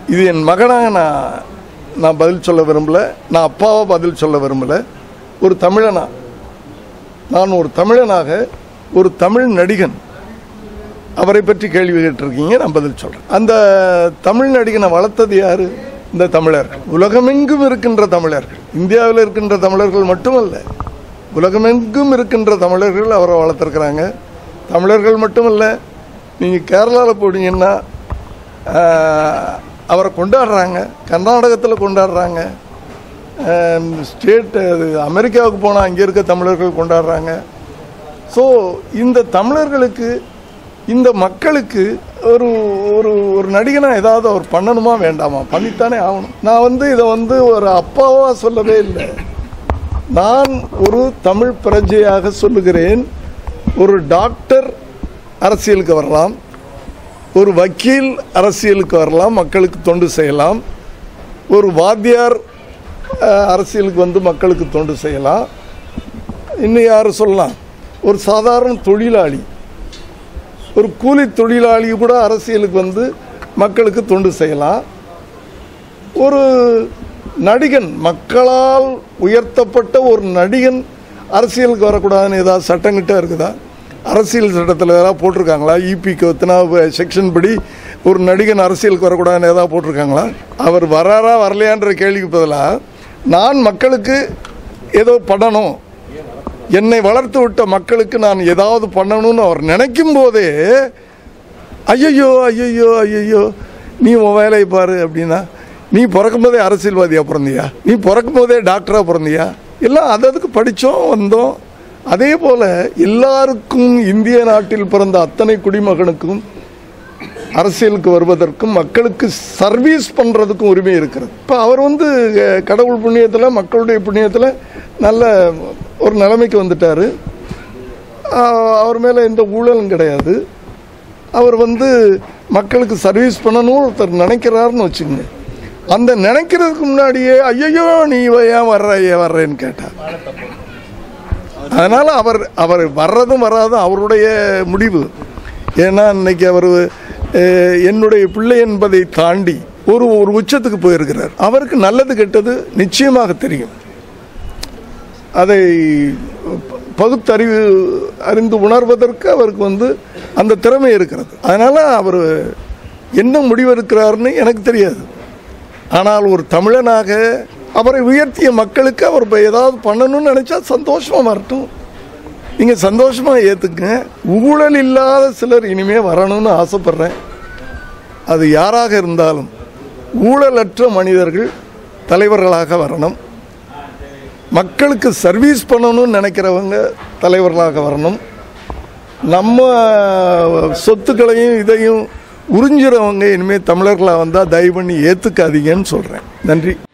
இது என் மகனாக நான் நான் பதில் சொல்ல விரும்பல நான் அப்பாவை பதில் சொல்ல விரும்பல ஒரு தமிழனா நான் ஒரு தமிழனாக ஒரு தமிழ் நடிகன் அவரை பற்றி கேள்வி கேட்டிருக்கீங்க நான் பதில் சொல்றேன் அந்த தமிழ் நடிகனை வளர்த்தது யாரு இந்த தமிழர்கள் உலகமெங்கும் இருக்கின்ற தமிழர்கள் இந்தியாவில் இருக்கின்ற தமிழர்கள் மட்டுமல்ல உலகமெங்கும் இருக்கின்ற தமிழர்கள் அவரை வளர்த்துருக்குறாங்க தமிழர்கள் மட்டுமல்ல நீங்கள் கேரளாவில் போனீங்கன்னா ஆஹ், அவரை கொண்டாடுறாங்க கர்நாடகத்தில் கொண்டாடுறாங்க ஸ்டேட் அது அமெரிக்காவுக்கு போனால் அங்கே இருக்க தமிழர்கள் கொண்டாடுறாங்க ஸோ இந்த தமிழர்களுக்கு இந்த மக்களுக்கு ஒரு ஒரு ஒரு நடிகனாக ஏதாவது அவர் பண்ணணுமா வேண்டாமா பண்ணித்தானே ஆகணும் நான் வந்து இதை வந்து ஒரு அப்பாவா சொல்லவே இல்லை நான் ஒரு தமிழ் பிரஜையாக சொல்லுகிறேன் ஒரு டாக்டர் அரசியலுக்கு வரலாம் ஒரு வக்கீல் அரசியலுக்கு வரலாம் மக்களுக்கு தொண்டு செய்யலாம் ஒரு வாத்தியார் அஹ், அரசியலுக்கு வந்து மக்களுக்கு தொண்டு செய்யலாம் இன்னும் யார் சொல்லலாம் ஒரு சாதாரண தொழிலாளி ஒரு கூலி தொழிலாளி கூட அரசியலுக்கு வந்து மக்களுக்கு தொண்டு செய்யலாம் ஒரு நடிகன் மக்களால் உயர்த்தப்பட்ட ஒரு நடிகன் அரசியலுக்கு வரக்கூடாதுன்னு ஏதாவது சட்டங்கிட்ட இருக்குதா அரசியல் சட்டத்தில் ஏதாவது போட்டிருக்காங்களா இபிக்கு ஒத்தினா செக்ஷன் படி ஒரு நடிகன் அரசியலுக்கு வரக்கூடாதுன்னு ஏதாவது போட்டிருக்காங்களா அவர் வராரா வரலையான்ற கேள்விக்கு பதிலாக நான் மக்களுக்கு ஏதோ பண்ணணும் என்னை வளர்த்து விட்ட மக்களுக்கு நான் ஏதாவது பண்ணணும்னு அவர் நினைக்கும் போதே ஐயையோ ஐயையோ ஐயையோ நீ உன் வேலையை பாரு அப்படின்னா நீ பிறக்கும் போதே அரசியல்வாதியாக பிறந்தியா நீ பிறக்கும் போதே டாக்டராக பிறந்தியா எல்லாம் அது அதுக்கு படித்தோம் வந்தோம் அதே போல் எல்லாருக்கும் இந்திய நாட்டில் பிறந்த அத்தனை குடிமகனுக்கும் அரசியலுக்கு வருவதற்கும் மக்களுக்கு சர்வீஸ் பண்ணுறதுக்கும் உரிமை இருக்கிறது இப்போ அவர் வந்து அஹ், கடவுள் புண்ணியத்தில் மக்களுடைய புண்ணியத்தில் நல்ல ஒரு நிலைமைக்கு வந்துட்டார் அவர் மேலே எந்த ஊழலும் கிடையாது அவர் வந்து மக்களுக்கு சர்வீஸ் பண்ணணும்னு ஒருத்தர் நினைக்கிறாருன்னு வச்சுக்கோங்க அந்த நினைக்கிறதுக்கு முன்னாடியே ஐயோ நீ ஏன் வர்ற ஏன் வர்றேன்னு கேட்டார் அதனால் அவர் அவர் வர்றதும் வராதும் அவருடைய முடிவு ஏன்னா இன்னைக்கு அவர் அஹ், என்னுடைய பிள்ளை என்பதை தாண்டி ஒரு ஒரு உச்சத்துக்கு போயிருக்கிறார் அவருக்கு நல்லது கெட்டது நிச்சயமாக தெரியும் அதை ப- பகுத்தறிவு அறிந்து உணர்வதற்கு அவருக்கு வந்து அந்த திறமை இருக்கிறது அதனால் அவர் என்ன முடிவெடுக்கிறாருன்னு எனக்கு தெரியாது ஆனால் ஒரு தமிழனாக அவரை உயர்த்திய மக்களுக்கு அவர் இப்ப ஏதாவது பண்ணணும்னு நினைச்சா சந்தோஷமா வரட்டும் நீங்க சந்தோஷமா ஏத்துக்குங்க ஊழல் இல்லாத சிலர் இனிமே வரணும்னு ஆசைப்படுறேன் அது யாராக இருந்தாலும் ஊழலற்ற மனிதர்கள் தலைவர்களாக வரணும் மக்களுக்கு சர்வீஸ் பண்ணணும்னு நினைக்கிறவங்க தலைவர்களாக வரணும் நம்ம சொத்துக்களையும் இதையும் உறிஞ்சுறவங்க இனிமேல் தமிழர்களாக வந்தால் தயவு பண்ணி ஏற்றுக்காதீங்கன்னு சொல்கிறேன் நன்றி